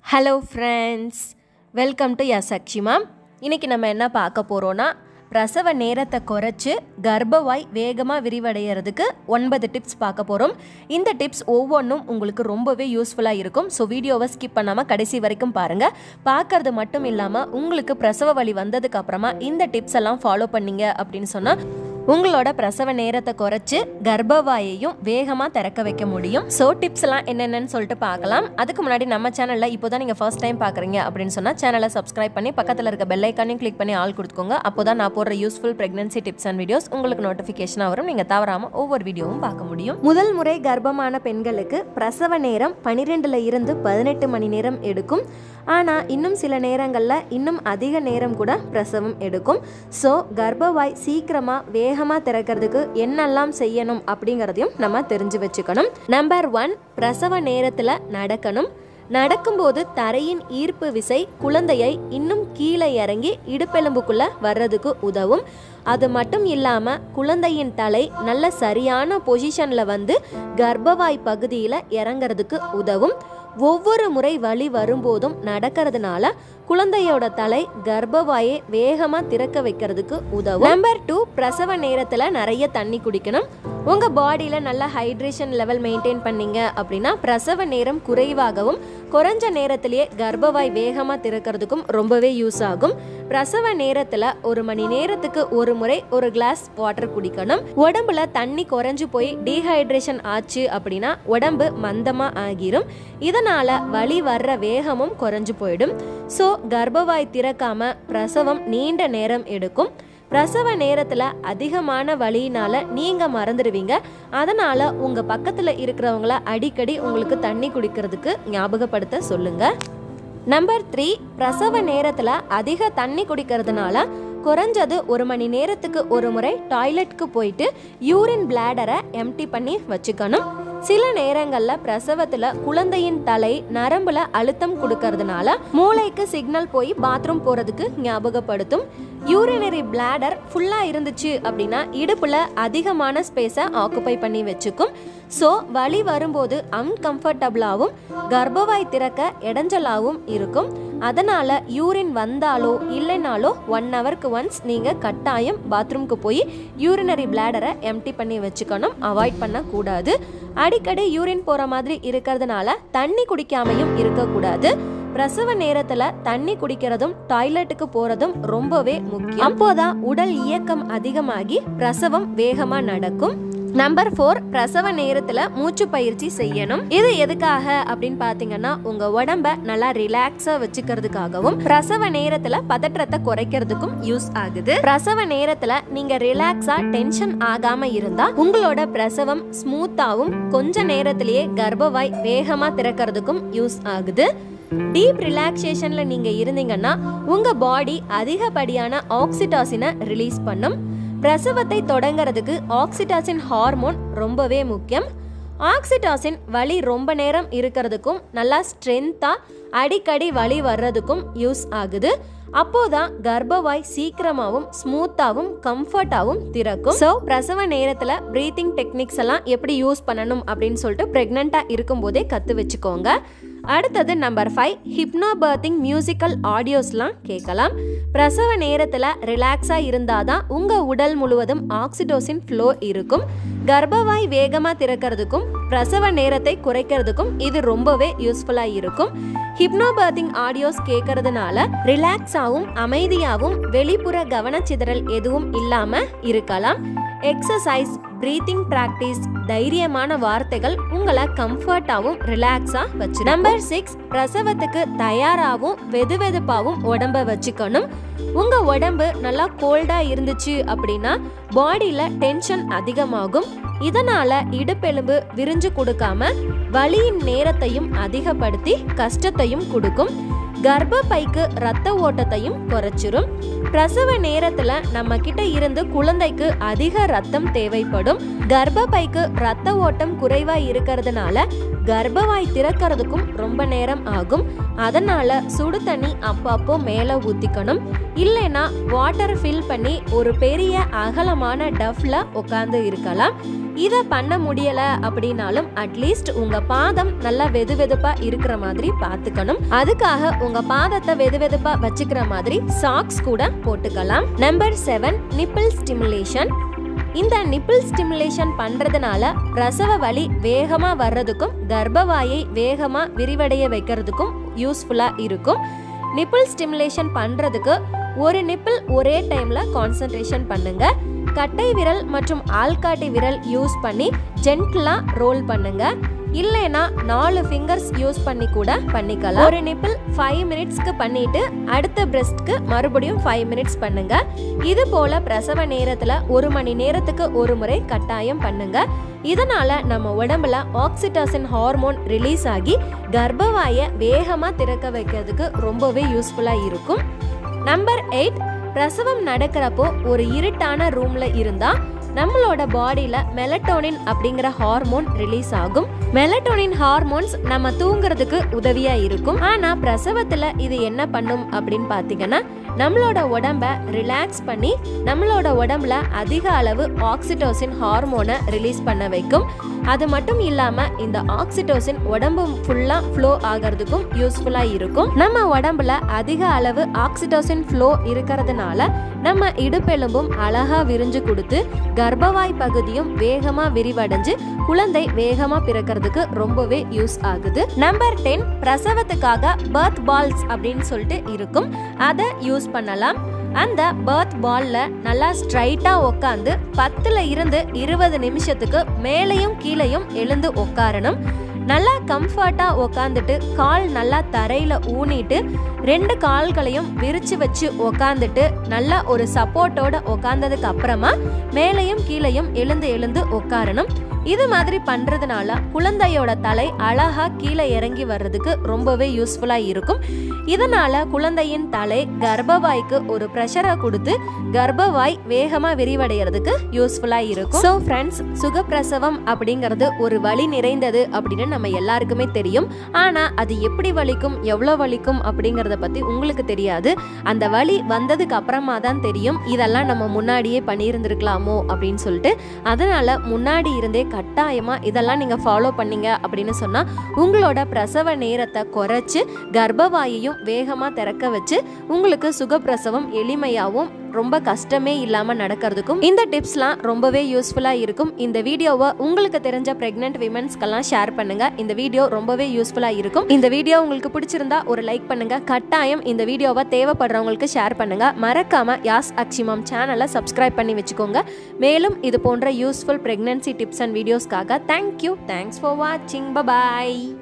hello friends welcome to யா சக்ஷிமா இன்னைக்கு நம்ம என்ன பார்க்க போகிறோன்னா பிரசவ நேரத்தை குறைச்சி கர்ப்பவாய் வேகமாக விரிவடைகிறதுக்கு ஒன்பது டிப்ஸ் பார்க்க போகிறோம் இந்த டிப்ஸ் ஒவ்வொன்றும் உங்களுக்கு ரொம்பவே யூஸ்ஃபுல்லாக இருக்கும் ஸோ வீடியோவை ஸ்கிப் பண்ணாமல் கடைசி வரைக்கும் பாருங்கள் பார்க்கறது மட்டும் இல்லாமல் உங்களுக்கு பிரசவ வலி வந்ததுக்கு அப்புறமா இந்த டிப்ஸ் எல்லாம் ஃபாலோ பண்ணீங்க அப்படின்னு சொன்னால் உங்களோட பிரசவ நேரத்தை குறைச்சு கர்ப்பவாயையும் வேகமாக திறக்க வைக்க முடியும் ஸோ டிப்ஸ் எல்லாம் என்னென்னு சொல்லிட்டு பார்க்கலாம் அதுக்கு முன்னாடி நம்ம சேனலில் இப்போ தான் நீங்கள் ஃபர்ஸ்ட் டைம் பார்க்குறீங்க அப்படின்னு சொன்னால் சேனலை சப்ஸ்கிரைப் பண்ணி பக்கத்தில் இருக்க பெல் ஐக்கானையும் கிளிக் பண்ணி ஆள் கொடுத்துக்கோங்க அப்போ தான் நான் போடுற useful pregnancy tips and videos உங்களுக்கு நோட்டிஃபிகேஷனாக வரும் நீங்கள் தவறாமல் ஒவ்வொரு வீடியோவும் பார்க்க முடியும் முதல் முறை கர்ப்பமான பெண்களுக்கு பிரசவ நேரம் பன்னிரெண்டுல இருந்து பதினெட்டு மணி நேரம் எடுக்கும் ஆனால் இன்னும் சில நேரங்களில் இன்னும் அதிக நேரம் கூட பிரசவம் எடுக்கும் ஸோ கர்ப்பவாய் சீக்கிரமாக வேகமாக திறக்கிறதுக்கு என்னெல்லாம் செய்யணும் அப்படிங்கிறதையும் நம்ம தெரிஞ்சு வச்சுக்கணும் நம்பர் ஒன் பிரசவ நேரத்தில் நடக்கணும் நடக்கும்போது தரையின் ஈர்ப்பு விசை குழந்தையை இன்னும் கீழே இறங்கி இடுப்பெலும்புக்குள்ள வர்றதுக்கு உதவும் அது மட்டும் இல்லாமல் குழந்தையின் தலை நல்ல சரியான பொசிஷனில் வந்து கர்ப்பவாய் பகுதியில் இறங்கிறதுக்கு உதவும் ஒவ்வொரு முறை வலி வரும்போதும் நடக்கிறதுனால குழந்தையோட தலை கர்ப்பவாயை வேகமாக திறக்க வைக்கிறதுக்கு உதவும் நம்பர் டூ பிரசவ நேரத்தில் நிறைய தண்ணி குடிக்கணும் உங்கள் பாடியில் நல்ல ஹைட்ரேஷன் லெவல் மெயின்டைன் பண்ணீங்க அப்படின்னா பிரசவ நேரம் குறைவாகவும் குறைஞ்ச நேரத்திலேயே கர்ப்பவாய் வேகமாக திறக்கிறதுக்கும் ரொம்பவே யூஸ் ஆகும் பிரசவ நேரத்தில் ஒரு மணி நேரத்துக்கு ஒரு முறை ஒரு கிளாஸ் வாட்டர் குடிக்கணும் உடம்புல தண்ணி குறைஞ்சு போய் டீஹைட்ரேஷன் ஆச்சு அப்படின்னா உடம்பு மந்தமாக ஆகிரும் இதனால வலி வர்ற வேகமும் குறைஞ்சு போயிடும் ஸோ கர்ப்பவாய் திறக்காம பிரசவம் நீண்ட நேரம் எடுக்கும் பிரசவ நேரத்தில் அதிகமான வலியினால நீங்கள் மறந்துடுவீங்க அதனால் உங்கள் பக்கத்தில் இருக்கிறவங்கள அடிக்கடி உங்களுக்கு தண்ணி குடிக்கிறதுக்கு ஞாபகப்படுத்த சொல்லுங்கள் நம்பர் த்ரீ பிரசவ நேரத்தில் அதிக தண்ணி குடிக்கிறதுனால குறைஞ்சது ஒரு மணி நேரத்துக்கு ஒரு முறை டாய்லெட்க்கு போயிட்டு யூரின் பிளாடரை எம்டி பண்ணி வச்சுக்கணும் சில நேரங்களில் பிரசவத்தில் குழந்தையின் தலை நரம்புல அழுத்தம் கொடுக்கறதுனால மூளைக்கு சிக்னல் போய் பாத்ரூம் போகிறதுக்கு ஞாபகப்படுத்தும் யூரினரி பிளாடர் ஃபுல்லாக இருந்துச்சு அப்படின்னா இடுப்பில் அதிகமான ஸ்பேஸை ஆக்குப்பை பண்ணி வச்சுக்கும் ஸோ வலி வரும்போது அன்கம்ஃபர்டபுளாகவும் கர்ப்பவாய் திறக்க இடைஞ்சலாகவும் இருக்கும் அதனால் யூரின் வந்தாலோ இல்லைனாலோ ஒன் ஹவருக்கு ஒன்ஸ் நீங்கள் கட்டாயம் பாத்ரூம்க்கு போய் யூரினரி பிளாடரை எம்டி பண்ணி வச்சுக்கணும் அவாய்ட் பண்ணக்கூடாது அடிக்கடி யூரின் போகிற மாதிரி இருக்கிறதுனால தண்ணி குடிக்காமையும் இருக்கக்கூடாது பிரசவ நேரத்துல தண்ணி குடிக்கிறதும் டாய்லெட்டுக்கு போறதும் ரொம்பவே முக்கியம் அப்போதான் உடல் இயக்கம் அதிகமாகி பிரசவம் வேகமா நடக்கும் நம்பர் ஃபோர் பிரசவ நேரத்துல மூச்சு பயிற்சி செய்யணும் இது எதுக்காக அப்படின்னு பாத்தீங்கன்னா உங்க உடம்ப நல்லா ரிலாக்ஸா வச்சுக்கிறதுக்காகவும் பிரசவ நேரத்துல பதற்றத்தை குறைக்கிறதுக்கும் யூஸ் ஆகுது பிரசவ நேரத்துல நீங்க ரிலாக்ஸா டென்ஷன் ஆகாம இருந்தா உங்களோட பிரசவம் ஸ்மூத்தாவும் கொஞ்ச நேரத்திலேயே கர்ப்பவாய் வேகமா திறக்கிறதுக்கும் யூஸ் ஆகுது டீப் ரிலாக்ஸேஷன்ல நீங்க இருந்தீங்கன்னா உங்க பாடி அதிகப்படியான ஆக்சிடாசினை ரிலீஸ் பண்ணும் பிரசவத்தை தொடங்கிறதுக்கு ஆக்சிடாசின் ஹார்மோன் ரொம்பவே முக்கியம் ஆக்சிடாசின் வலி ரொம்ப நேரம் இருக்கிறதுக்கும் நல்லா ஸ்ட்ரென்த்தா அடிக்கடி வலி வர்றதுக்கும் யூஸ் ஆகுது அப்போதான் கர்ப்பவாய் சீக்கிரமாவும் ஸ்மூத்தாவும் கம்ஃபர்ட்டாவும் திறக்கும் ஸோ பிரசவ நேரத்தில் ப்ரீத்திங் டெக்னிக்ஸ் எல்லாம் எப்படி யூஸ் பண்ணணும் அப்படின்னு சொல்லிட்டு ப்ரெக்னெண்ட்டாக இருக்கும்போதே கற்று வச்சுக்கோங்க அடுத்தது number five hypnobirthing musical ஆடியோஸ்லாம் கேட்கலாம் பிரசவ நேரத்தில் ரிலாக்ஸாக இருந்தால் தான் உங்கள் உடல் முழுவதும் ஆக்சிடோசின் ஃப்ளோ இருக்கும் கர்ப்பவாய் வேகமாக திறக்கிறதுக்கும் பிரசவ நேரத்தை குறைக்கிறதுக்கும் இது ரொம்பவே யூஸ்ஃபுல்லாக இருக்கும் ஹிப்னோ பர்த்திங் ஆடியோஸ் கேட்கறதுனால ரிலாக்ஸாகவும் அமைதியாகவும் வெளிப்புற கவனச்சிதறல் எதுவும் இல்லாமல் இருக்கலாம் எக்ஸசைஸ் ப்ரீத்திங் ப்ராக்டிஸ் தைரியமான வார்த்தைகள் உங்களை கம்ஃபர்ட்டாகவும் ரிலாக்ஸாக வச்சு நம்பர் சிக்ஸ் பிரசவத்துக்கு தயாராகவும் வெது வெதுப்பாகவும் உடம்ப வச்சுக்கணும் உங்க உடம்பு நல்லா கோல்டா இருந்துச்சு அப்படின்னா பாடியில டென்ஷன் அதிகமாகும் இதனால இடுப்பெலும்பு விரிஞ்சு கொடுக்காம வலியின் நேரத்தையும் அதிகப்படுத்தி கஷ்டத்தையும் கொடுக்கும் கர்ப்பப்பைக்கு ரத்த ஓட்டத்தையும் குறைச்சிரும் பிரசவ நேரத்துல நம்ம கிட்ட இருந்து குழந்தைக்கு அதிக ரத்தம் தேவைப்படும் கர்ப்பப்பைக்கு ரத்த ஓட்டம் குறைவா இருக்கிறதுனால கர்ப்பவாய் திறக்கிறதுக்கும் ரொம்ப நேரம் ஆகும் அதனால சுடு தண்ணி அப்பப்போ மேலே ஊத்திக்கணும் இல்லைன்னா வாட்டர் ஃபில் பண்ணி ஒரு பெரிய அகலமான டஃப்ல உட்காந்து இருக்கலாம் இதை பண்ண முடியல அப்படின்னாலும் அட்லீஸ்ட் உங்க பாதம் நல்லா வெது வெதுப்பா இருக்கிற மாதிரி பார்த்துக்கணும் அதுக்காக உங்க பாதத்தை வெது வெதுப்பா வச்சுக்கிற மாதிரி சாக்ஸ் கூட போட்டுக்கலாம் நம்பர் செவன் நிப்பிள் ஸ்டிமுலேஷன் இந்த நிப்பிள் ஸ்டிமுலேஷன் பண்றதுனால பிரசவ வலி வேகமா வர்றதுக்கும் கர்ப்பவாயை வேகமா விரிவடைய வைக்கிறதுக்கும் யூஸ்ஃபுல்லா இருக்கும் நிப்பிள் ஸ்டிமுலேஷன் பண்றதுக்கு ஒரு நிப்பிள் ஒரே டைம்ல கான்சென்ட்ரேஷன் பண்ணுங்க கட்டை விரல் மற்றும் ஆள்காட்டி விரல் யூஸ் பண்ணி ஜென்டிலா ரோல் பண்ணுங்க இல்லைனா நாலு ஃபிங்கர்ஸ் யூஸ் பண்ணி கூட பண்ணிக்கலாம் ஒரு நிப்பிள் ஃபைவ் மினிட்ஸ்க்கு பண்ணிட்டு அடுத்த பிரஸ்ட்க்கு மறுபடியும் ஃபைவ் மினிட்ஸ் பண்ணுங்க இது போல பிரசவ நேரத்துல ஒரு மணி நேரத்துக்கு ஒரு முறை கட்டாயம் பண்ணுங்க இதனால நம்ம உடம்புல ஆக்சிடாசின் ஹார்மோன் ரிலீஸ் ஆகி கர்ப்பவாயை வேகமா திறக்க வைக்கிறதுக்கு ரொம்பவே யூஸ்ஃபுல்லா இருக்கும் நம்பர் எயிட் பிரசவம் நடக்கிறப்போ ஒரு இருட்டான ரூம்ல இருந்தா நம்மளோட பாடியில மெலட்டோனின் அப்படிங்கிற ஹார்மோன் ரிலீஸ் ஆகும் மெலட்டோனின் ஹார்மோன்ஸ் நம்ம தூங்குறதுக்கு உதவியா இருக்கும் ஆனா பிரசவத்துல இது என்ன பண்ணும் அப்படின்னு பாத்தீங்கன்னா நம்மளோட உடம்ப ரிலாக்ஸ் பண்ணி நம்மளோட உடம்புல அதிக அளவு ஆக்சிடோசின் ஹார்மோனை ரிலீஸ் பண்ண வைக்கும் அது மட்டும் இல்லாம இந்த ஆக்சிடோசின் உடம்பு ஃபுல்லா ஃப்ளோ ஆகிறதுக்கும் யூஸ்ஃபுல்லா இருக்கும் நம்ம உடம்புல அதிக அளவு ஆக்சிடோசின் ஃப்ளோ இருக்கிறதுனால நம்ம இடுப்பெலும்பும் அழகா விரிஞ்சு கொடுத்து கர்ப்பவாய் பகுதியும் வேகமா விரிவடைஞ்சு குழந்தை வேகமா பிறக்கிறதுக்கு ரொம்பவே யூஸ் ஆகுது நம்பர் டென் பிரசவத்துக்காக பர்த் பால்ஸ் அப்படின்னு சொல்லிட்டு இருக்கும் அதை யூஸ் பண்ணலாம் அந்த பர்த் பால்ல நல்லா ஸ்ட்ரைட்டா உட்காந்து பத்துல இருந்து இருபது நிமிஷத்துக்கு மேலையும் கீழையும் எழுந்து உட்காரணும் நல்லா கம்ஃபர்ட்டா உக்காந்துட்டு கால் நல்லா தரையில ஊனிட்டு ரெண்டு கால்களையும் விரிச்சு வச்சு உக்காந்துட்டு நல்லா ஒரு சப்போர்ட்டோட உக்காந்ததுக்கு அப்புறமா மேலையும் கீழையும் எழுந்து எழுந்து உட்காரணும் இது மாதிரி பண்றதுனால குழந்தையோட தலை அழகா கீழே இறங்கி வர்றதுக்கு ரொம்பவே யூஸ்ஃபுல்லா இருக்கும் இதனால குழந்தையின் தலை கர்ப்பவாய்க்கு ஒரு ப்ரெஷரை கொடுத்து கர்ப்பவாய் வேகமா விரிவடைகிறதுக்கு யூஸ்ஃபுல்லா இருக்கும் ஸோ ஃப்ரெண்ட்ஸ் சுகப்பிரசவம் அப்படிங்கிறது ஒரு வலி நிறைந்தது அப்படின்னு நம்ம எல்லாருக்குமே தெரியும் ஆனா அது எப்படி வலிக்கும் எவ்வளோ வலிக்கும் அப்படிங்கிறத பத்தி உங்களுக்கு தெரியாது அந்த வலி வந்ததுக்கு அப்புறமா தான் தெரியும் இதெல்லாம் நம்ம முன்னாடியே பண்ணியிருந்திருக்கலாமோ அப்படின்னு சொல்லிட்டு அதனால முன்னாடி இருந்தே கட்டாயமா இதெல்லாம் நீங்க ஃபாலோ பண்ணீங்க அப்படின்னு சொன்னா உங்களோட பிரசவ நேரத்தை குறைச்சு கர்ப்பவாயையும் வேகமா திறக்க வச்சு உங்களுக்கு சுகப்பிரசவம் எளிமையாகவும் ரொம்ப கஷ்டமே இல்லாம நடக்கிறதுக்கும் இந்த டிப்ஸ்லாம் ரொம்பவே யூஸ்ஃபுல்லா இருக்கும் இந்த வீடியோவை உங்களுக்கு தெரிஞ்ச பிரெக்னென்ட் விமன்ஸ்க்கெல்லாம் ஷேர் பண்ணுங்க இந்த வீடியோ ரொம்பவே யூஸ்ஃபுல்லா இருக்கும் இந்த வீடியோ உங்களுக்கு பிடிச்சிருந்தா ஒரு லைக் பண்ணுங்க கட்டாயம் இந்த வீடியோவை தேவைப்படுறவங்களுக்கு ஷேர் பண்ணுங்க மறக்காம யாஸ் அக்ஷிமாம் சேனலை சப்ஸ்கிரைப் பண்ணி வச்சுக்கோங்க மேலும் இது போன்ற யூஸ்ஃபுல் பிரெக்னன்சி டிப்ஸ் அண்ட் வீடியோஸ்க்காக தேங்க்யூ தேங்க்ஸ் ஃபார் வாட்சிங் பபாய்